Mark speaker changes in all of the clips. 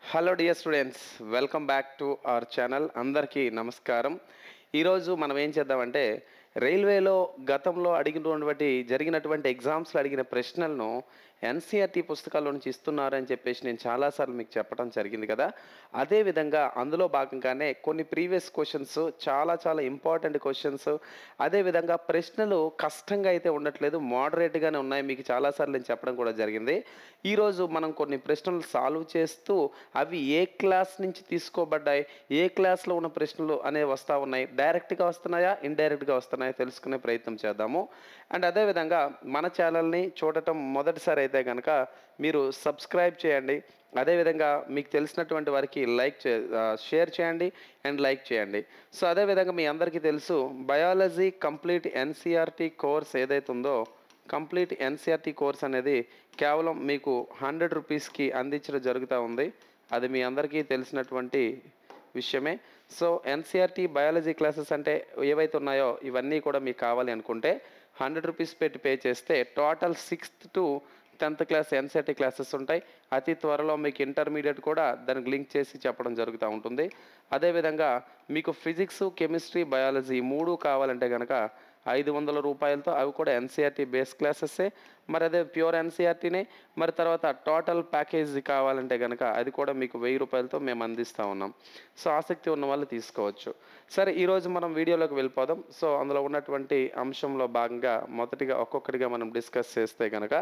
Speaker 1: hello dear students welcome back to our channel అందరికీ నమస్కారం ఈరోజు మనం ఏం చేద్దామంటే రైల్వేలో గతంలో అడిగినటువంటి జరిగినటువంటి ఎగ్జామ్స్లో అడిగిన ప్రశ్నలను ఎన్సీఆర్టీ పుస్తకాల్లో నుంచి ఇస్తున్నారని చెప్పేసి నేను చాలాసార్లు మీకు చెప్పడం జరిగింది కదా అదేవిధంగా అందులో భాగంగానే కొన్ని ప్రీవియస్ క్వశ్చన్స్ చాలా చాలా ఇంపార్టెంట్ క్వశ్చన్స్ అదేవిధంగా ప్రశ్నలు కష్టంగా అయితే ఉండట్లేదు మోడరేట్గానే ఉన్నాయి మీకు చాలాసార్లు నేను చెప్పడం కూడా జరిగింది ఈరోజు మనం కొన్ని ప్రశ్నలు సాల్వ్ చేస్తూ అవి ఏ క్లాస్ నుంచి తీసుకోబడ్డాయి ఏ క్లాస్లో ఉన్న ప్రశ్నలు అనేవి వస్తూ ఉన్నాయి డైరెక్ట్గా వస్తున్నాయా ఇండైరెక్ట్గా వస్తున్నాయా తెలుసుకునే ప్రయత్నం చేద్దాము అండ్ అదేవిధంగా మన ఛానల్ని చూడటం మొదటిసారి అయితే కనుక మీరు సబ్స్క్రైబ్ చేయండి అదేవిధంగా మీకు తెలిసినటువంటి వారికి లైక్ చే ఆ, షేర్ చేయండి అండ్ లైక్ చేయండి సో అదేవిధంగా మీ అందరికీ తెలుసు బయాలజీ కంప్లీట్ ఎన్సీఆర్టీ కోర్స్ ఏదైతే ఉందో కంప్లీట్ ఎన్సీఆర్టీ కోర్స్ అనేది కేవలం మీకు హండ్రెడ్ రూపీస్కి అందించడం జరుగుతూ ఉంది అది మీ అందరికీ తెలిసినటువంటి విషయమే సో ఎన్సీఆర్టీ బయాలజీ క్లాసెస్ అంటే ఏవైతే ఉన్నాయో ఇవన్నీ కూడా మీకు కావాలి అనుకుంటే హండ్రెడ్ రూపీస్ పెట్టి పే చేస్తే total sixth to tenth class NCERT classes ఉంటాయి అతి త్వరలో మీకు ఇంటర్మీడియట్ కూడా దానికి లింక్ చేసి చెప్పడం జరుగుతూ ఉంటుంది అదేవిధంగా మీకు ఫిజిక్స్ కెమిస్ట్రీ బయాలజీ ఈ మూడు కావాలంటే కనుక ఐదు వందల రూపాయలతో అవి కూడా ఎన్సీఆర్టీ బేస్ క్లాసెస్సే మరి అదే ప్యూర్ ఎన్సీఆర్టీనే మరి తర్వాత టోటల్ ప్యాకేజ్ కావాలంటే కనుక అది కూడా మీకు వెయ్యి రూపాయలతో మేము అందిస్తూ ఉన్నాం సో ఆసక్తి ఉన్న వాళ్ళు తీసుకోవచ్చు సరే ఈరోజు మనం వీడియోలోకి వెళ్ళిపోదాం సో అందులో ఉన్నటువంటి అంశంలో భాగంగా మొదటిగా ఒక్కొక్కటిగా మనం డిస్కస్ చేస్తే కనుక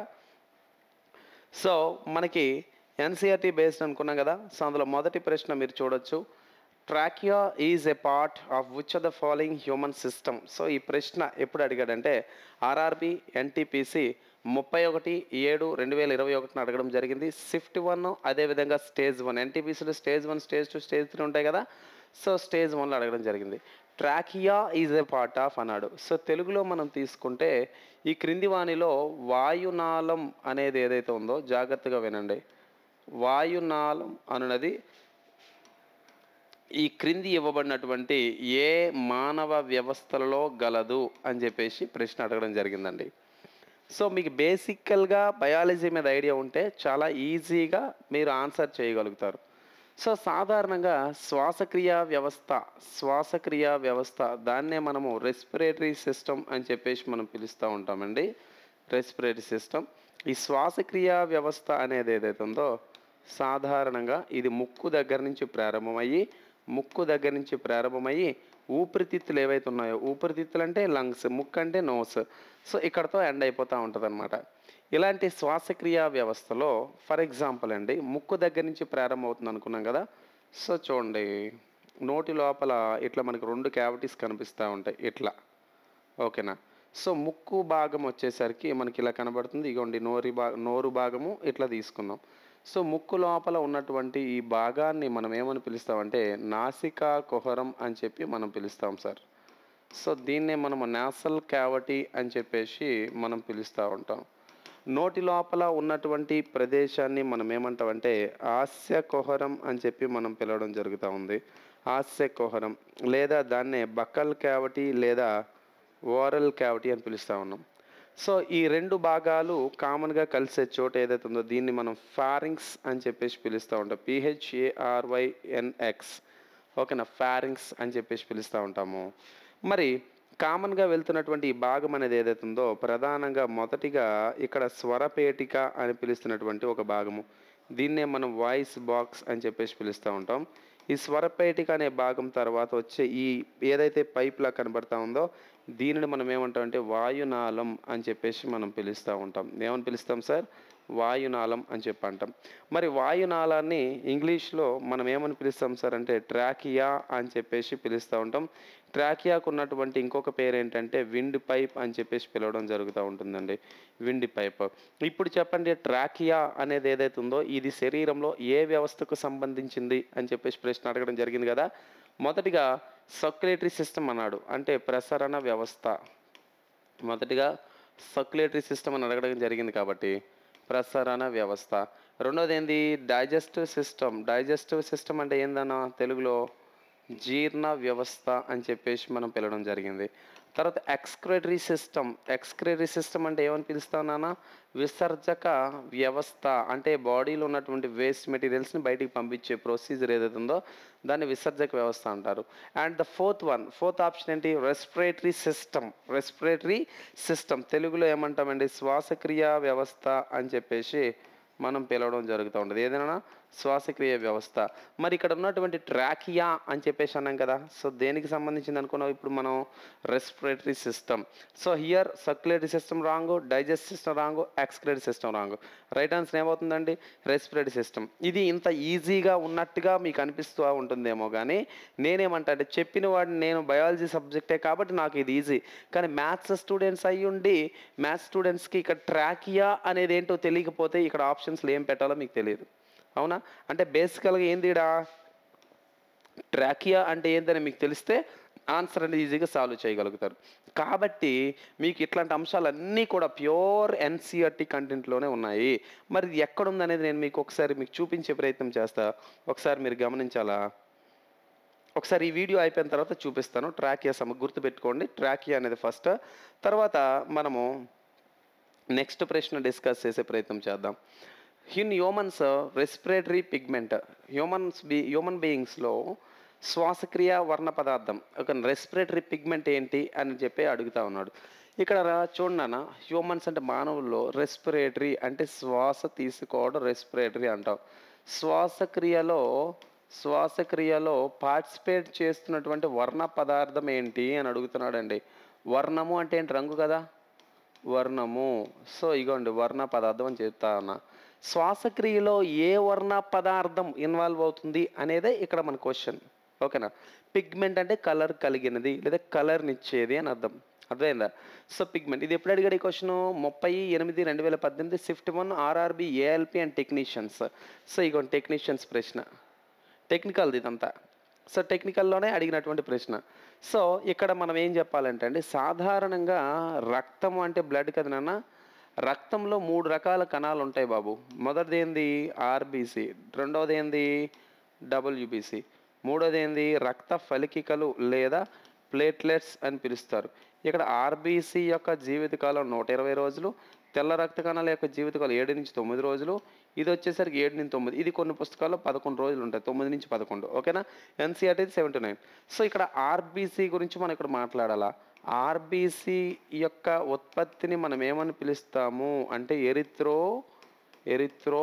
Speaker 1: సో మనకి ఎన్సీఆర్టీ బేస్డ్ అనుకున్నాం కదా సో అందులో మొదటి ప్రశ్న మీరు చూడొచ్చు trachea is a part of which of the following human system so ఈ ప్రశ్న ఎప్పుడు అడిగాడంటే ఆర్ఆర్బి ఎన్టీపీసీ ముప్పై ఒకటి ఏడు రెండు వేల ఇరవై ఒకటిన అడగడం జరిగింది స్విఫ్ట్ వన్ అదేవిధంగా స్టేజ్ వన్ ఎన్టీపీసీలో stage one stage two stage three ఉంటాయి కదా సో స్టేజ్ వన్లో అడగడం జరిగింది trachea is a part of అన్నాడు సో తెలుగులో మనం తీసుకుంటే ఈ క్రింది వాణిలో వాయునాళం అనేది ఏదైతే ఉందో జాగ్రత్తగా వినండి వాయునాళం అనున్నది ఈ క్రింది ఇవ్వబడినటువంటి ఏ మానవ వ్యవస్థలలో గలదు అని చెప్పేసి ప్రశ్న అడగడం జరిగిందండి సో మీకు బేసికల్గా బయాలజీ మీద ఐడియా ఉంటే చాలా ఈజీగా మీరు ఆన్సర్ చేయగలుగుతారు సో సాధారణంగా శ్వాసక్రియ వ్యవస్థ శ్వాసక్రియ వ్యవస్థ దాన్నే మనము రెస్పిరేటరీ సిస్టమ్ అని చెప్పేసి మనం పిలుస్తూ ఉంటామండి రెస్పిరేటరీ సిస్టమ్ ఈ శ్వాసక్రియ వ్యవస్థ అనేది ఏదైతే ఉందో సాధారణంగా ఇది ముక్కు దగ్గర నుంచి ప్రారంభమయ్యి ముక్కు దగ్గర నుంచి ప్రారంభమయ్యి ఊపిరితిత్తులు ఏవైతే ఉన్నాయో ఊపిరితిత్తులు అంటే లంగ్స్ ముక్కు అంటే నోస్ సో ఇక్కడతో ఎండ్ అయిపోతూ ఉంటుంది ఇలాంటి శ్వాసక్రియ వ్యవస్థలో ఫర్ ఎగ్జాంపుల్ అండి ముక్కు దగ్గర నుంచి ప్రారంభమవుతుంది అనుకున్నాం కదా సో చూడండి నోటి లోపల ఇట్లా మనకు రెండు క్యావిటీస్ కనిపిస్తూ ఉంటాయి ఇట్లా ఓకేనా సో ముక్కు భాగం వచ్చేసరికి మనకి ఇలా కనబడుతుంది ఇగోండి నోరి భా నోరు భాగము ఇట్లా తీసుకుందాం సో ముక్కు లోపల ఉన్నటువంటి ఈ భాగాన్ని మనం ఏమని పిలుస్తామంటే నాసికా కుహరం అని చెప్పి మనం పిలుస్తాం సార్ సో దీన్నే మనం నాసల్ క్యావిటీ అని చెప్పేసి మనం పిలుస్తూ ఉంటాం నోటి లోపల ఉన్నటువంటి ప్రదేశాన్ని మనం ఏమంటామంటే హాస్య కుహరం అని చెప్పి మనం పిలవడం జరుగుతూ ఉంది హాస్య కుహరం లేదా దాన్నే బక్కల్ క్యావిటీ లేదా ఓరల్ క్యావిటీ అని పిలుస్తూ ఉన్నాం సో ఈ రెండు భాగాలు కామన్గా కలిసే చోట ఏదైతే ఉందో దీన్ని మనం ఫారింగ్స్ అని చెప్పేసి పిలుస్తూ ఉంటాం పిహెచ్ఏఆర్వైఎన్ఎక్స్ ఓకేనా ఫారింగ్స్ అని చెప్పేసి పిలుస్తూ ఉంటాము మరి కామన్గా వెళ్తున్నటువంటి ఈ భాగం అనేది ఏదైతే ఉందో ప్రధానంగా మొదటిగా ఇక్కడ స్వరపేటిక అని పిలుస్తున్నటువంటి ఒక భాగము దీన్నే మనం వాయిస్ బాక్స్ అని చెప్పేసి పిలుస్తూ ఉంటాం ఈ స్వరపేటిక అనే భాగం తర్వాత వచ్చే ఈ ఏదైతే పైప్లా కనబడతా ఉందో దీనిని మనం ఏమంటాం అంటే వాయునాళం అని చెప్పేసి మనం పిలుస్తూ ఉంటాం ఏమని పిలుస్తాం సార్ వాయునాళం అని చెప్పి అంటాం మరి వాయునాళాన్ని ఇంగ్లీష్లో మనం ఏమని పిలుస్తాం సార్ అంటే ట్రాకియా అని చెప్పేసి పిలుస్తూ ఉంటాం ట్రాకియాకు ఉన్నటువంటి ఇంకొక పేరు ఏంటంటే విండ్ పైప్ అని చెప్పేసి పిలవడం జరుగుతూ ఉంటుందండి విండ్ పైప్ ఇప్పుడు చెప్పండి ట్రాకియా అనేది ఏదైతే ఉందో ఇది శరీరంలో ఏ వ్యవస్థకు సంబంధించింది అని చెప్పేసి ప్రశ్న అడగడం జరిగింది కదా మొదటిగా సర్క్యులేటరీ సిస్టమ్ అన్నాడు అంటే ప్రసరణ వ్యవస్థ మొదటిగా సర్క్యులేటరీ సిస్టమ్ అని అడగడం జరిగింది కాబట్టి ప్రసరణ వ్యవస్థ రెండోది ఏంది డైజెస్టివ్ సిస్టమ్ డైజెస్టివ్ సిస్టమ్ అంటే ఏందన్నా తెలుగులో జీర్ణ వ్యవస్థ అని చెప్పేసి మనం పిలవడం జరిగింది తర్వాత ఎక్స్క్రేటరీ సిస్టమ్ ఎక్స్క్రేటరీ సిస్టమ్ అంటే ఏమని పిలుస్తాం నాన్న విసర్జక వ్యవస్థ అంటే బాడీలో ఉన్నటువంటి వేస్ట్ మెటీరియల్స్ని బయటికి పంపించే ప్రొసీజర్ ఏదైతే ఉందో దాన్ని విసర్జక వ్యవస్థ అంటారు and the fourth one fourth option ఏంటి రెస్పిరేటరీ సిస్టమ్ రెస్పిరేటరీ సిస్టమ్ తెలుగులో ఏమంటామండి శ్వాసక్రియ వ్యవస్థ అని చెప్పేసి మనం పిలవడం జరుగుతూ ఉంటుంది ఏదైనా శ్వాసక్రియ వ్యవస్థ మరి ఇక్కడ ఉన్నటువంటి ట్రాకియా అని చెప్పేసి అన్నాం కదా సో దేనికి సంబంధించింది అనుకున్నాం ఇప్పుడు మనం respiratory system so here circulatory system wrong digest system wrong excretory system wrong right answer ఏమవుతుందండి రెస్పిరేటరీ సిస్టమ్ ఇది ఇంత ఈజీగా ఉన్నట్టుగా మీకు అనిపిస్తూ ఉంటుందేమో కానీ నేనేమంటా అంటే చెప్పిన వాడిని నేను బయాలజీ సబ్జెక్టే కాబట్టి నాకు ఇది ఈజీ కానీ మ్యాథ్స్ స్టూడెంట్స్ అయ్యి ఉండి మ్యాథ్స్ స్టూడెంట్స్కి ఇక్కడ ట్రాకియా అనేది ఏంటో తెలియకపోతే ఇక్కడ ఆప్షన్స్లో ఏం పెట్టాలో మీకు తెలియదు అవునా అంటే బేసికల్గా ఏంది ఈడ ట్రాకియా అంటే ఏందని మీకు తెలిస్తే ఆన్సర్ అనేది ఈజీగా సాల్వ్ చేయగలుగుతారు కాబట్టి మీకు ఇట్లాంటి అంశాలన్నీ కూడా ప్యూర్ ఎన్సీఆర్టీ కంటెంట్లోనే ఉన్నాయి మరి ఇది ఎక్కడుంది అనేది నేను మీకు ఒకసారి మీకు చూపించే ప్రయత్నం చేస్తా ఒకసారి మీరు గమనించాలా ఒకసారి ఈ వీడియో అయిపోయిన తర్వాత చూపిస్తాను ట్రాకియా సమ గుర్తుపెట్టుకోండి ట్రాకియా అనేది ఫస్ట్ తర్వాత మనము నెక్స్ట్ ప్రశ్న డిస్కస్ చేసే ప్రయత్నం చేద్దాం in humans respiratory pigment humans be human బీయింగ్స్లో శ్వాసక్రియ వర్ణ పదార్థం ఒక రెస్పిరేటరీ పిగ్మెంట్ ఏంటి అని చెప్పి అడుగుతా ఉన్నాడు ఇక్కడ చూడండి అన్న హ్యూమన్స్ అంటే మానవుల్లో రెస్పిరేటరీ అంటే శ్వాస తీసుకోవడం రెస్పిరేటరీ అంటాం శ్వాసక్రియలో శ్వాసక్రియలో పార్టిసిపేట్ చేస్తున్నటువంటి వర్ణ పదార్థం ఏంటి అని అడుగుతున్నాడండి వర్ణము అంటే ఏంటి రంగు కదా వర్ణము సో ఇగోండి వర్ణ పదార్థం అని చెప్తా ఉన్నా శ్వాసక్రియలో ఏ వర్ణ పదార్థం ఇన్వాల్వ్ అవుతుంది అనేదే ఇక్కడ మన క్వశ్చన్ ఓకేనా పిగ్మెంట్ అంటే కలర్ కలిగినది లేదా కలర్నిచ్చేది అని అర్థం అర్థమైందా సో పిగ్మెంట్ ఇది ఎప్పుడు అడిగాడు ఈ క్వశ్చన్ ముప్పై ఎనిమిది రెండు వేల పద్దెనిమిది shift one RRB ALP and technicians so ఇగోండి టెక్నీషియన్స్ ప్రశ్న టెక్నికల్ది ఇదంతా సో టెక్నికల్లోనే అడిగినటువంటి ప్రశ్న సో ఇక్కడ మనం ఏం చెప్పాలంటే అండి సాధారణంగా రక్తం అంటే బ్లడ్ కదా నాన్న రక్తంలో మూడు రకాల కణాలు ఉంటాయి బాబు మొదటిది ఏంది ఆర్బీసీ రెండవది ఏంది డబ్ల్యూబీసీ మూడోది ఏంది రక్త ఫలికికలు లేదా ప్లేట్లెట్స్ అని పిలుస్తారు ఇక్కడ ఆర్బీసీ యొక్క జీవితకాలం నూట ఇరవై రోజులు తెల్ల రక్త కణాల యొక్క జీవితకాలం ఏడు నుంచి తొమ్మిది రోజులు ఇది వచ్చేసరికి ఏడు నుంచి తొమ్మిది ఇది కొన్ని పుస్తకాల్లో పదకొండు రోజులు ఉంటాయి తొమ్మిది నుంచి పదకొండు ఓకేనా ఎన్సీఆర్టీ సెవెంటీ నైన్ సో ఇక్కడ ఆర్బీసీ గురించి మనం ఇక్కడ మాట్లాడాలా ఆర్బీసీ యొక్క ఉత్పత్తిని మనం ఏమని పిలుస్తాము అంటే ఎరిత్రో ఎరిత్రో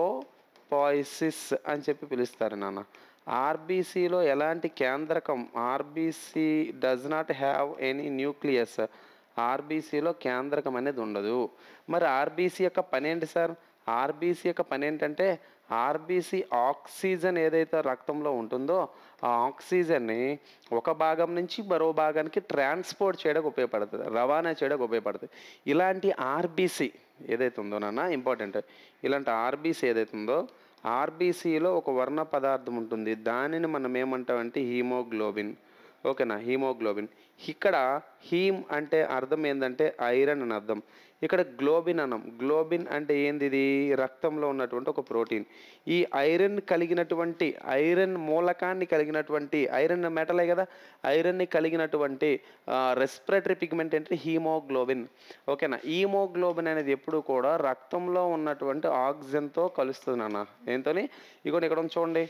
Speaker 1: పాయిసిస్ అని చెప్పి పిలుస్తారు నాన్న ఆర్బీసీలో ఎలాంటి కేంద్రకం RBC does not have any nucleus ఆర్బీసీలో కేంద్రకం అనేది ఉండదు మరి ఆర్బీసీ యొక్క పని ఏంటి సార్ ఆర్బీసీ యొక్క పని ఏంటంటే ఆర్బీసీ ఆక్సిజన్ ఏదైతే రక్తంలో ఉంటుందో ఆ ఆక్సిజన్ని ఒక భాగం నుంచి మరో భాగానికి ట్రాన్స్పోర్ట్ చేయడానికి ఉపయోగపడుతుంది రవాణా చేయడానికి ఉపయోగపడుతుంది ఇలాంటి ఆర్బీసీ ఏదైతే ఉందో నాన్న ఇంపార్టెంట్ ఇలాంటి ఆర్బీసీ ఏదైతే ఉందో ఆర్బీసీలో ఒక వర్ణ పదార్థం ఉంటుంది దానిని మనం ఏమంటామంటే హీమోగ్లోబిన్ ఓకేనా హీమోగ్లోబిన్ ఇక్కడ హీమ్ అంటే అర్థం ఏంటంటే ఐరన్ అని అర్థం ఇక్కడ గ్లోబిన్ అనం గ్లోబిన్ అంటే ఏంది ఇది రక్తంలో ఉన్నటువంటి ఒక ప్రోటీన్ ఈ ఐరన్ కలిగినటువంటి ఐరన్ మూలకాన్ని కలిగినటువంటి ఐరన్ మెటలే కదా ఐరన్ని కలిగినటువంటి రెస్పిరేటరీ పిగ్మెంట్ అంటే హీమోగ్లోబిన్ ఓకేనా హీమోగ్లోబిన్ అనేది ఎప్పుడు కూడా రక్తంలో ఉన్నటువంటి ఆక్సిజన్తో కలుస్తుంది నాన్న ఏంతోని ఇగోండి ఇక్కడ ఉంది చూడండి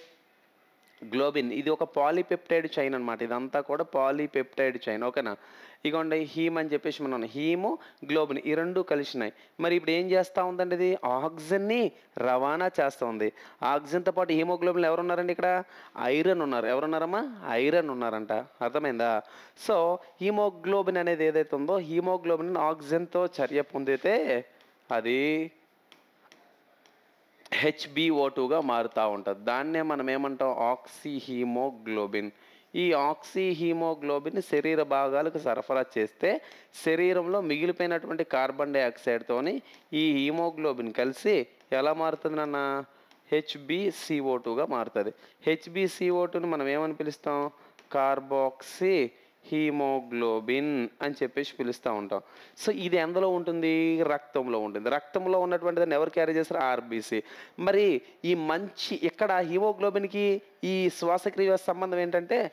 Speaker 1: గ్లోబిన్ ఇది ఒక పాలీపెప్టైడ్ చైన్ అనమాట ఇదంతా కూడా పాలీపెప్టైడ్ చైన్ ఓకేనా ఇగోండి హీమ్ అని చెప్పేసి మనం హీము గ్లోబిన్ ఈ రెండు కలిసినాయి మరి ఇప్పుడు ఏం చేస్తూ ఉందండి ఇది ఆక్సిజన్ని రవాణా చేస్తూ ఉంది ఆక్సిజన్తో పాటు హీమోగ్లోబిన్ ఎవరు ఉన్నారండి ఇక్కడ ఐరన్ ఉన్నారు ఎవరున్నారమ్మా ఐరన్ ఉన్నారంట అర్థమైందా సో హీమోగ్లోబిన్ అనేది ఏదైతే ఉందో హీమోగ్లోబిన్ ఆక్సిజన్తో చర్య పొందితే అది హెచ్బిఓ టూగా మారుతూ ఉంటుంది దాన్నే మనం ఏమంటాం ఆక్సిహీమోగ్లోబిన్ ఈ ఆక్సిహీమోగ్లోబిన్ శరీర భాగాలకు సరఫరా చేస్తే శరీరంలో మిగిలిపోయినటువంటి కార్బన్ డైఆక్సైడ్తోని ఈ హీమోగ్లోబిన్ కలిసి ఎలా మారుతుంది నాన్న హెచ్బిసిఓ టూగా మారుతుంది హెచ్బిసిఓ టూని మనం ఏమని పిలుస్తాం కార్బాక్సీ హీమోగ్లోబిన్ అని చెప్పేసి పిలుస్తూ ఉంటాం సో ఇది ఎందులో ఉంటుంది రక్తంలో ఉంటుంది రక్తంలో ఉన్నటువంటి దాన్ని ఎవరు క్యారీ చేస్తారు ఆర్బీసీ మరి ఈ మంచి ఇక్కడ హీమోగ్లోబిన్కి ఈ శ్వాసక్రియ సంబంధం ఏంటంటే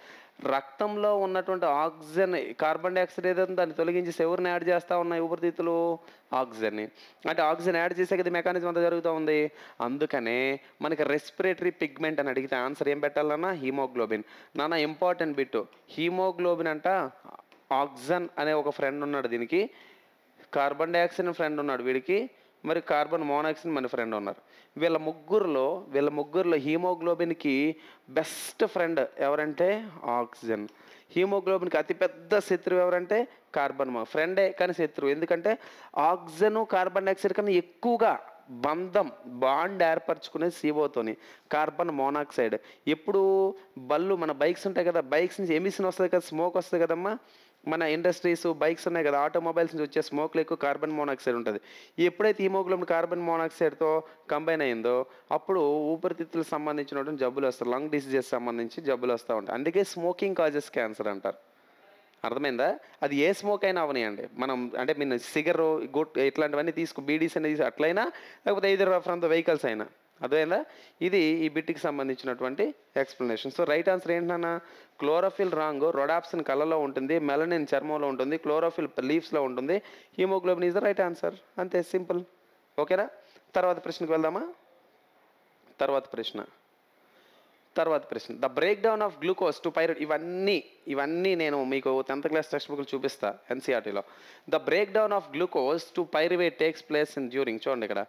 Speaker 1: రక్తంలో ఉన్నటువంటి ఆక్సిజన్ కార్బన్ డైఆక్సైడ్ ఏదైతే దాన్ని తొలగించి ఎవరిని యాడ్ చేస్తూ ఉన్నాయి ఊపిరితిత్తులు ఆక్సిజన్ని అంటే ఆక్సిజన్ యాడ్ చేసే కదా మెకానిజం అంతా జరుగుతూ ఉంది అందుకనే మనకి రెస్పిరేటరీ పిగ్మెంట్ అని అడిగితే ఆన్సర్ ఏం పెట్టాలన్నా హీమోగ్లోబిన్ నాన్న ఇంపార్టెంట్ బిట్ హీమోగ్లోబిన్ అంట ఆక్సిజన్ అనే ఒక ఫ్రెండ్ ఉన్నాడు దీనికి కార్బన్ డైఆక్సైడ్ ఫ్రెండ్ ఉన్నాడు వీడికి మరి కార్బన్ మోనాక్సైడ్ మన ఫ్రెండ్ ఉన్నారు వీళ్ళ ముగ్గురులో వీళ్ళ ముగ్గురులో హీమోగ్లోబిన్కి బెస్ట్ ఫ్రెండ్ ఎవరంటే ఆక్సిజన్ హీమోగ్లోబిన్కి అతిపెద్ద శత్రువు ఎవరంటే కార్బన్ మో ఫ్రెండే కానీ శత్రువు ఎందుకంటే ఆక్సిజన్ కార్బన్ డైఆక్సైడ్ కన్నా ఎక్కువగా బంధం బాండ్ ఏర్పరచుకునేది సీఓతోని కార్బన్ మోనాక్సైడ్ ఎప్పుడు బళ్ళు మన బైక్స్ ఉంటాయి కదా బైక్స్ నుంచి ఎమిషన్ వస్తుంది కదా స్మోక్ వస్తుంది కదమ్మా మన ఇండస్ట్రీస్ బైక్స్ ఉన్నాయి కదా ఆటోమొబైల్స్ నుంచి వచ్చే స్మోక్లో ఎక్కువ కార్బన్ మోనాక్సైడ్ ఉంటుంది ఎప్పుడైతే హీమోగ్లోబిన్ కార్బన్ మోనాక్సైడ్తో కంబైన్ అయిందో అప్పుడు ఊపిరితిత్తులకు సంబంధించినటువంటి జబ్బులు వస్తాయి లంగ్ డిసీజెస్ సంబంధించి జబ్బులు వస్తూ ఉంటాయి అందుకే స్మోకింగ్ కాజెస్ క్యాన్సర్ అంటారు అర్థమైందా అది ఏ స్మోక్ అయినా అవనియండి మనం అంటే మీరు సిగర్ గుట్ ఇట్లాంటివన్నీ తీసుకు బీడీస్ అనేది అట్లయినా లేకపోతే ఇదర్ ఫ్రమ్ ద వెహికల్స్ అయినా అర్థమైందా ఇది ఈ బిట్కి సంబంధించినటువంటి ఎక్స్ప్లెనేషన్ సో రైట్ ఆన్సర్ ఏంటన్నా క్లోరోఫిల్ రాంగ్ రొడాప్సిన్ కళ్ళలో ఉంటుంది మెలనిన్ చర్మంలో ఉంటుంది క్లోరోఫిల్ లీవ్స్లో ఉంటుంది haemoglobin is the right answer అంతే సింపుల్ ఓకేనా తర్వాత ప్రశ్నకు వెళ్దామా తర్వాత ప్రశ్న తర్వాత ప్రశ్న the break down of glucose to pyruvate ఇవన్నీ ఇవన్నీ నేను మీకు టెన్త్ క్లాస్ టెక్స్ట్ బుక్లు చూపిస్తా ఎన్సీఆర్టీలో the break down of glucose to pyruvate takes place in during చూడండి ఇక్కడ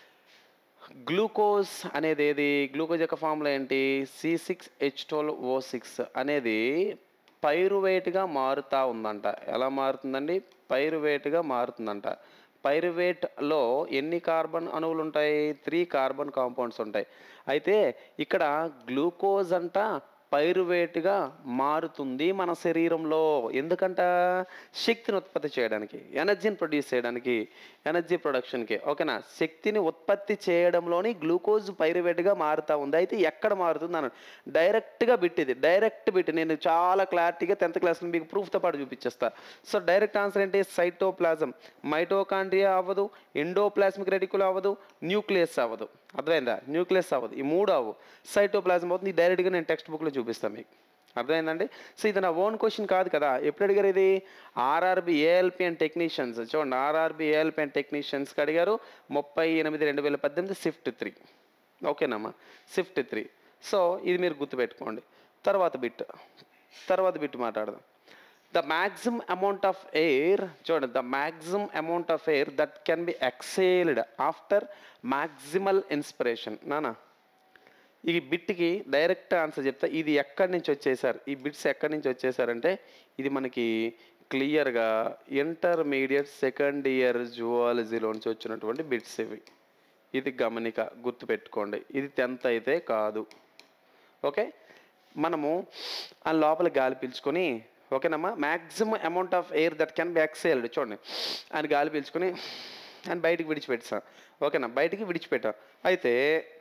Speaker 1: గ్లూకోజ్ అనేది ఏది గ్లూకోజ్ యొక్క ఫార్ములా ఏంటి C six H twelve O six అనేది పైరువేట్గా మారుతూ ఉందంట ఎలా మారుతుందండి పైరువేట్గా మారుతుందంట పైరువేట్లో ఎన్ని కార్బన్ అణువులు ఉంటాయి త్రీ కార్బన్ కాంపౌండ్స్ ఉంటాయి అయితే ఇక్కడ గ్లూకోజ్ అంట పైరువేట్గా మారుతుంది మన శరీరంలో ఎందుకంట శక్తిని ఉత్పత్తి చేయడానికి ఎనర్జీని ప్రొడ్యూస్ చేయడానికి ఎనర్జీ ప్రొడక్షన్కి ఓకేనా శక్తిని ఉత్పత్తి చేయడంలోని గ్లూకోజ్ పైరువేట్గా మారుతూ ఉంది అయితే ఎక్కడ మారుతుంది అన్నాడు డైరెక్ట్గా బిట్ ఇది డైరెక్ట్ బిట్ నేను చాలా క్లారిటీగా టెన్త్ క్లాస్లో మీకు ప్రూఫ్తో పాటు చూపించేస్తా సో డైరెక్ట్ ఆన్సర్ ఏంటి సైటోప్లాజం మైటోకాండ్రియా అవ్వదు ఎండోప్లాస్మిక్ రెటికుల్ అవ్వదు న్యూక్లియస్ అవ్వదు అర్థమైందా న్యూక్లియస్ అవ్వదు ఈ మూడు అవ్వు సైటోప్లాజం అవుతుంది ఇది డైరెక్ట్గా నేను టెక్స్ట్ బుక్లో చూపిస్తాను మీకు అర్థమైందండి సో ఇది నా ఓన్ క్వశ్చన్ కాదు కదా ఎప్పుడు అడిగారు ఇది ఆర్ఆర్బి ఏఎల్పి అండ్ టెక్నీషియన్స్ చూడండి ఆర్ఆర్బి ఏఎల్పి అండ్ టెక్నీషియన్స్కి అడిగారు ముప్పై ఎనిమిది రెండు వేల పద్దెనిమిది షిఫ్ట్ త్రీ ఓకేనమ్మా షిఫ్ట్ త్రీ సో ఇది మీరు గుర్తుపెట్టుకోండి తర్వాత బిట్ తర్వాత బిట్ మాట్లాడదాం the maximum amount of air చూడండి the maximum amount of air that can be exhaled after maximal inspiration నానా ఈ బిట్కి డైరెక్ట్ ఆన్సర్ చెప్తా ఇది ఎక్కడి నుంచి వచ్చేసారు ఈ బిట్స్ ఎక్కడి నుంచి వచ్చేసారంటే ఇది మనకి క్లియర్గా ఇంటర్మీడియట్ సెకండ్ ఇయర్ జువాలజీలో నుంచి వచ్చినటువంటి బిట్స్ ఇవి ఇది గమనిక గుర్తుపెట్టుకోండి ఇది టెన్త్ అయితే కాదు ఓకే మనము ఆ లోపల గాలి పీల్చుకొని ఓకేనమ్మా maximum amount of air that can be exhaled చూడండి ఆయన గాలి పీల్చుకొని ఆయన బయటికి విడిచిపెట్టాం ఓకేనా బయటికి విడిచిపెట్టాం అయితే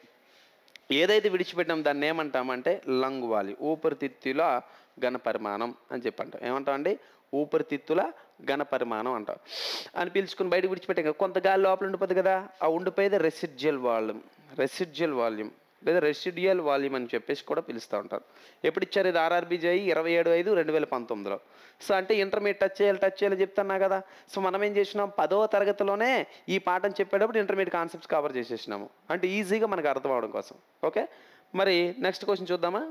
Speaker 1: ఏదైతే విడిచిపెట్టాం దాన్ని ఏమంటామంటే లంగ్ వాలి ఊపిరితిత్తుల ఘన పరిమాణం అని చెప్పి అంటాం ఏమంటాం అండి ఊపిరితిత్తుల ఘన పరిమాణం అంటాం అని పీల్చుకుని బయటకు విడిచిపెట్టాం కదా కొంత గాలి లోపల ఉండిపోతుంది కదా ఆ ఉండిపోయేది రెసిడ్యువల్ వాల్యూమ్ రెసిడ్యువల్ వాల్యూమ్ లేదా రెసిడ్యువల్ వాల్యూమ్ అని చెప్పేసి కూడా పిలుస్తూ ఉంటారు ఎప్పుడు ఇచ్చారు ఇది ఆర్ఆర్బీ జై ఇరవై ఏడు ఐదు రెండు వేల పంతొమ్మిదిలో సో అంటే ఇంటర్మీడియట్ టచ్ చేయాలి టచ్ చేయాలి చెప్తున్నా కదా సో మనం ఏం చేసినాం పదో తరగతిలోనే ఈ పాఠం చెప్పేటప్పుడు ఇంటర్మీడియట్ కాన్సెప్ట్స్ కవర్ చేసేసినాము అంటే ఈజీగా మనకు అర్థం అవడం కోసం ఓకే మరి నెక్స్ట్ క్వశ్చన్ చూద్దామా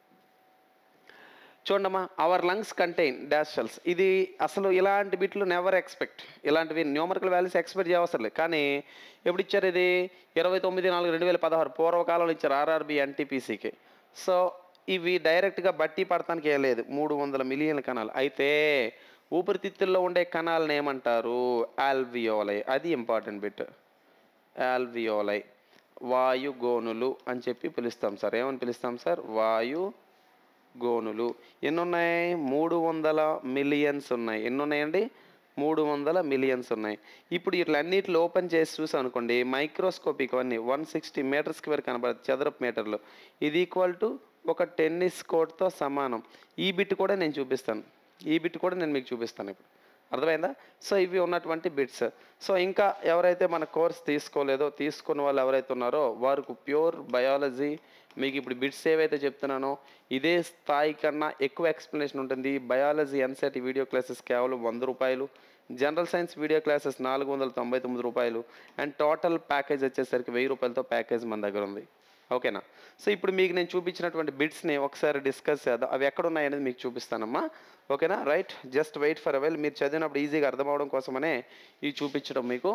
Speaker 1: చూడమ్మా our lungs contain dash cells ఇది అసలు ఇలాంటి బిట్లు నెవర్ ఎక్స్పెక్ట్ ఇలాంటివి న్యూమరికల్ వాల్యూస్ ఎక్స్పెక్ట్ చేయవసరం లేదు కానీ ఎప్పుడు ఇచ్చారు ఇది ఇరవై తొమ్మిది నాలుగు రెండు వేల పదహారు పూర్వకాలంలో ఇచ్చారు ఆర్ఆర్బి ఎన్టీపీసీకి సో ఇవి డైరెక్ట్గా బట్టి పడటానికి ఏ లేదు మూడు వందల మిలియన్ల కణాలు అయితే ఊపిరితిత్తుల్లో ఉండే కణాలను ఏమంటారు ఆల్వియోలై అది ఇంపార్టెంట్ బిట్ ఆల్వియోలై వాయు గోనులు అని చెప్పి పిలుస్తాం సార్ ఏమని పిలుస్తాం సార్ వాయు గోనులు ఎన్ని ఉన్నాయి మూడు వందల మిలియన్స్ ఉన్నాయి ఎన్ని ఉన్నాయండి మూడు వందల మిలియన్స్ ఉన్నాయి ఇప్పుడు ఇట్లన్నిటిలో ఓపెన్ చేసి చూసాం అనుకోండి మైక్రోస్కోపిక్ అవన్నీ వన్ సిక్స్టీ మీటర్ స్క్వేర్ కనబడుతుంది చదరపు మీటర్లు ఇది ఈక్వల్ టు ఒక టెన్నిస్ కోర్ట్తో సమానం ఈ బిట్ కూడా నేను చూపిస్తాను ఈ బిట్ కూడా నేను మీకు చూపిస్తాను ఇప్పుడు అర్థమైందా సో ఇవి ఉన్నటువంటి బిట్స్ సో ఇంకా ఎవరైతే మన కోర్స్ తీసుకోలేదో తీసుకున్న వాళ్ళు ఎవరైతే ఉన్నారో వారికి ప్యూర్ బయాలజీ మీకు ఇప్పుడు బిట్స్ ఏవైతే చెప్తున్నానో ఇదే స్థాయి కన్నా ఎక్కువ ఎక్స్ప్లెనేషన్ ఉంటుంది బయాలజీ ఎన్సెట్ వీడియో క్లాసెస్ కేవలం వంద రూపాయలు జనరల్ సైన్స్ వీడియో క్లాసెస్ నాలుగు వందల తొంభై తొమ్మిది రూపాయలు అండ్ టోటల్ ప్యాకేజ్ వచ్చేసరికి వెయ్యి రూపాయలతో ప్యాకేజ్ మన దగ్గర ఉంది ఓకేనా సో ఇప్పుడు మీకు నేను చూపించినటువంటి బిట్స్ని ఒకసారి డిస్కస్ చేద్దాం అవి ఎక్కడ ఉన్నాయనేది మీకు చూపిస్తానమ్మా ఓకేనా right just wait for avail మీరు చదివినప్పుడు ఈజీగా అర్థం అవడం కోసమనే ఇవి చూపించడం మీకు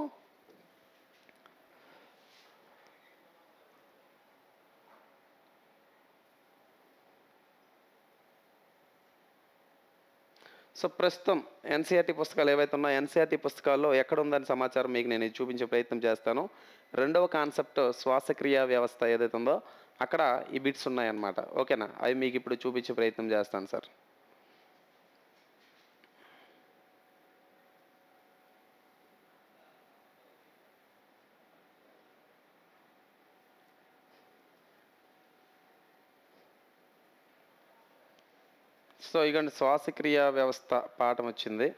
Speaker 1: సో ప్రస్తుతం ఎన్సీఆర్టీ పుస్తకాలు ఏవైతే ఉన్నాయో ఎన్సీఆర్టీ పుస్తకాల్లో ఎక్కడ ఉందని సమాచారం మీకు నేను ఇది చూపించే ప్రయత్నం చేస్తాను రెండవ కాన్సెప్ట్ శ్వాసక్రియ వ్యవస్థ ఏదైతే ఉందో అక్కడ ఈ బిట్స్ ఉన్నాయన్నమాట ఓకేనా అవి మీకు ఇప్పుడు చూపించే ప్రయత్నం చేస్తాను సార్ సో ఇగోండి శ్వాసక్రియ వ్యవస్థ పాఠం వచ్చింది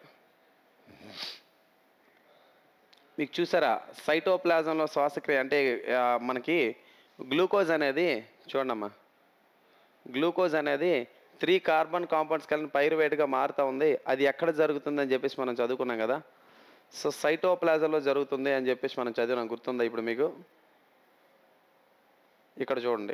Speaker 1: మీకు చూసారా సైటోప్లాజంలో శ్వాసక్రియ అంటే ఆ, మనకి గ్లూకోజ్ అనేది చూడమ్మా గ్లూకోజ్ అనేది త్రీ కార్బన్ కాంపౌండ్స్ కలిగిన పైరువేట్గా మారుతూ ఉంది అది ఎక్కడ జరుగుతుందని చెప్పేసి మనం చదువుకున్నాం కదా సో సైటోప్లాజంలో జరుగుతుంది అని చెప్పేసి మనం చదివినాం గుర్తుందా ఇప్పుడు మీకు ఇక్కడ చూడండి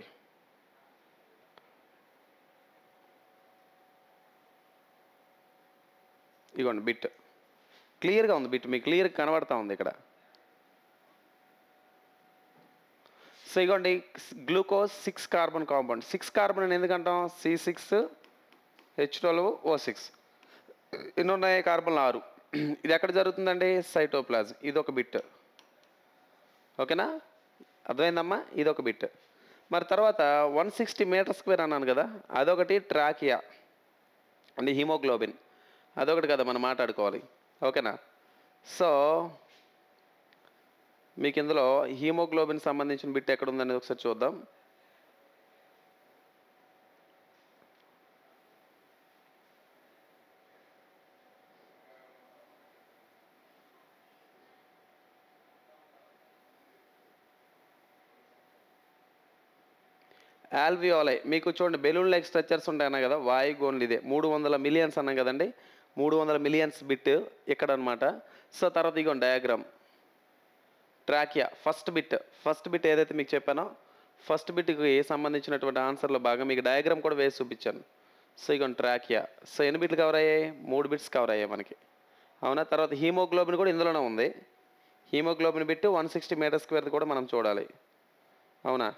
Speaker 1: ఇగోండి బిట్ క్లియర్గా ఉంది బిట్ మీకు క్లియర్ కనబడతా ఉంది ఇక్కడ సో ఇగోండి glucose six carbon compound six carbon అని ఎందుకంటాం C six H twelve O six ఎన్ని ఉన్నాయి కార్బన్లు ఆరు ఇది ఎక్కడ జరుగుతుందండి సైటోప్లాజ్ ఇది ఒక బిట్ ఓకేనా అర్థమైందమ్మా ఇది ఒక బిట్ మరి తర్వాత వన్ సిక్స్టీ మీటర్ స్క్వేర్ అన్నాను కదా అదొకటి ట్రాకియా అంటే హిమోగ్లోబిన్ అదొకటి కదా మనం మాట్లాడుకోవాలి ఓకేనా సో మీకు ఇందులో హీమోగ్లోబిన్ సంబంధించిన బిట్ ఎక్కడ ఉందనేది ఒకసారి చూద్దాం ఆల్వియోలై మీకు చూడండి బెలూన్ లైక్ స్ట్రక్చర్స్ ఉంటాయన్నా కదా వాయు గోన్లు ఇదే మూడు వందల మిలియన్స్ అన్నాం కదండి మూడు వందల మిలియన్స్ బిట్ ఇక్కడ అనమాట సో తర్వాత ఇగోండి diagram trachea first bit first bit ఏదైతే మీకు చెప్పానో ఫస్ట్ బిట్కి సంబంధించినటువంటి ఆన్సర్లో బాగా మీకు డయాగ్రామ్ కూడా వేసి చూపించాను సో ఇగోండి ట్రాకియా సో ఎన్ని బిట్లు కవర్ అయ్యాయి మూడు బిట్స్ కవర్ అయ్యాయి మనకి అవునా తర్వాత హీమోగ్లోబిన్ కూడా ఇందులోనే ఉంది haemoglobin bit one sixty metre square కూడా మనం చూడాలి అవునా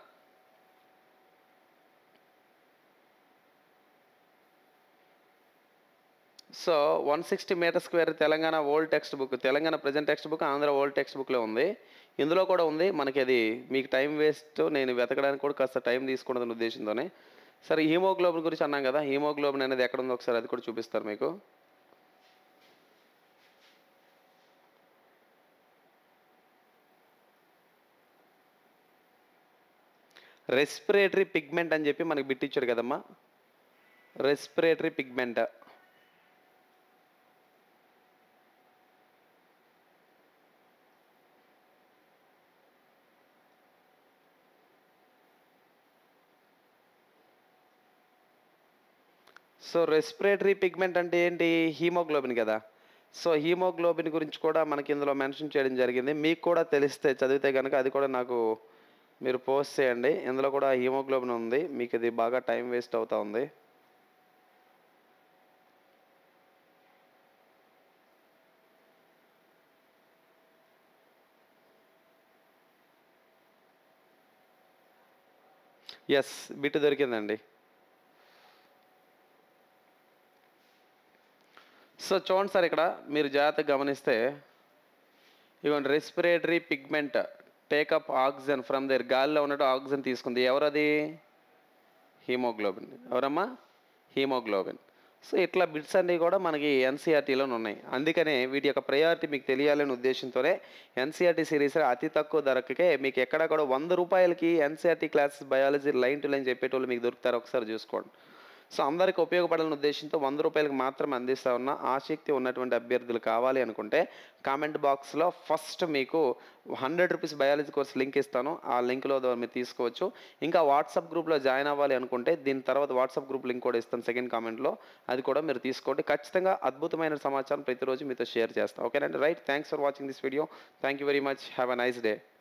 Speaker 1: so one sixty metre square Telangana old text book Telangana present text book Andhra old text బుక్లో ఉంది ఇందులో కూడా ఉంది మనకి అది మీకు టైం వేస్ట్ నేను వెతకడానికి కూడా కాస్త టైం తీసుకున్నదని ఉద్దేశంతోనే సరే హీమోగ్లోబిన్ గురించి అన్నాం కదా హీమోగ్లోబిన్ అనేది ఎక్కడ ఉందో ఒకసారి అది కూడా చూపిస్తారు మీకు రెస్పిరేటరీ పిగ్మెంట్ అని చెప్పి మనకి బిట్టిచ్చాడు కదమ్మా respiratory pigment so respiratory pigment అంటే ఏంటి హీమోగ్లోబిన్ కదా సో హీమోగ్లోబిన్ గురించి కూడా మనకి ఇందులో మెన్షన్ చేయడం జరిగింది మీకు కూడా తెలిస్తే చదివితే కనుక అది కూడా నాకు మీరు పోస్ట్ చేయండి ఇందులో కూడా హీమోగ్లోబిన్ ఉంది మీకు ఇది బాగా టైం వేస్ట్ అవుతా ఉంది ఎస్ బిట్ దొరికిందండి సో చూడండి సార్ ఇక్కడ మీరు జాగ్రత్తగా గమనిస్తే ఇవ్వండి respiratory pigment take up oxygen from there గాలిలో ఉన్నట్టు ఆక్సిజన్ తీసుకుంది ఎవరది హీమోగ్లోబిన్ ఎవరమ్మా హీమోగ్లోబిన్ సో ఇట్లా బిట్స్ అన్నీ కూడా మనకి ఎన్సీఆర్టీలో ఉన్నాయి అందుకనే వీటి యొక్క ప్రయారిటీ మీకు తెలియాలనే ఉద్దేశంతోనే ఎన్సీఆర్టీ సిరీస్ అతి తక్కువ ధరకే మీకు ఎక్కడ కూడా వంద రూపాయలకి NCERT classes biology line to line చెప్పేటోళ్ళు మీకు దొరుకుతారు ఒకసారి చూసుకోండి సో అందరికీ ఉపయోగపడాలని ఉద్దేశంతో వంద రూపాయలకు మాత్రమే అందిస్తా ఉన్న ఆసక్తి ఉన్నటువంటి అభ్యర్థులు కావాలి అనుకుంటే కామెంట్ బాక్స్లో ఫస్ట్ మీకు hundred rupees biology course link ఇస్తాను ఆ లింక్లో ద్వారా మీరు తీసుకోవచ్చు ఇంకా వాట్సాప్ గ్రూప్లో జాయిన్ అవ్వాలి అనుకుంటే దీని తర్వాత వాట్సాప్ గ్రూప్ లింక్ కూడా ఇస్తాను సెకండ్ కామెంట్లో అది కూడా మీరు తీసుకోండి ఖచ్చితంగా అద్భుతమైన సమాచారం ప్రతిరోజు మీతో షేర్ చేస్తాను ఓకేనండి right thanks for watching this video thank you very much have a nice day